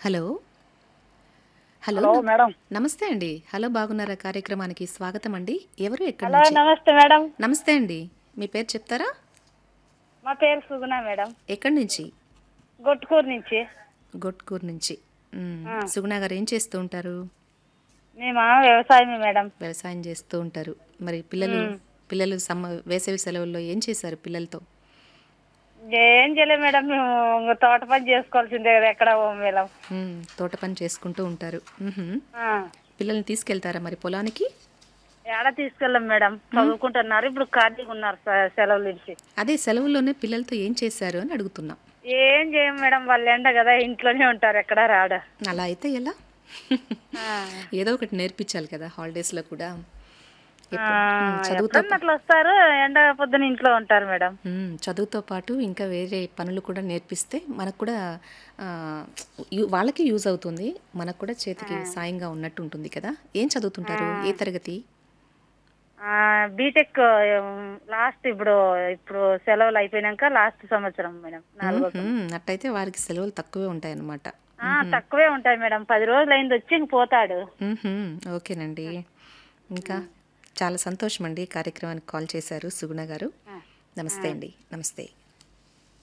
Hello hello hello న- madam నమస్తే అండి హలో బాగున్నారా కార్యక్రమానికి స్వాగతం అండి ఎవరు ఎక్కడి హలో నుంచి నమస్తే మేడం నమస్తే అండి మీ పేరు చెప్తారా మా పేరు సుగుణ మేడం ఎక్కడి నుంచి గొట్టుకూరు నుంచి గొట్కూరు నుంచి మ్, ఆ. సుగుణ గారు ఏం చేస్తూ ఉంటారు మేము వ్యవసాయమే మేడం వ్యవసాయం చేస్తూ ఉంటారు మరి పిల్లలు పిల్లలు సమ్మ వేసవి సెలవుల్లో ఏం చేశారు పిల్లలతో ఏం చేయలేదు మేడం మేము ఇంక తోట పని చేసుకోవాల్సిందే కదా ఎక్కడ పోము మేడం మ్, తోట పని చేసుకుంటూ ఉంటారు మ్హూ. ఆ, పిల్లల్ని తీసుకెళ్తారా మరి పొలానికి ఏడ తీసుకెళ్ళాం మేడం చదువుకుంటున్నారు ఇప్పుడు ఖాళీగా ఉన్నారు స- సెలవుల నుంచి అదే సెలవుల్లోనే పిల్లలతో ఏం చేశారు అని అడుగుతున్నా ఏం చేయం మేడం వాళ్ళు ఎండ కదా ఇంట్లోనే ఉంటారు ఎక్కడ రాడ అలా అయితే ఎలా ఆ, ఏదో ఒకటి నేర్పించాలి కదా హాలిడేస్లో కూడా ఆ, ఎప్పుడు- మ్, చదువుతో ఎప్పుడన్నా అట్లా వస్తారు ఎండ పొద్దున ఇంట్లో ఉంటారు మేడం మ్, చదువుతో పాటు ఇంకా వేరే పనులు కూడా నేర్పిస్తే మనకు కూడా ఆ, యు- వాళ్ళకి యూజ్ అవుతుంది మనకు కూడా చేతికి సాయంగా ఉన్నట్టు ఉంటుంది కదా ఏం చదువుతుంటారు ఏ తరగతి ఆ, బీటెక్ లాస్ట్ ఇప్పుడు ఇప్పుడు సెలవులు అయిపోయినాక లాస్ట్ సంవత్సరం మేడం నాలుగో మ్, అట్టయితే వారికి సెలవులు తక్కువే ఉంటాయి అన్నమాట ఆ, తక్కువే ఉంటాయి మేడం పది రోజులు అయింది వచ్చి ఇంక పోతాడు మ్మ్హ్మ్. ఓకేనండి ఇంకా చాలా సంతోషం అండి కార్యక్రమానికి కాల్ చేశారు సుగుణ గారు నమస్తే అండి నమస్తే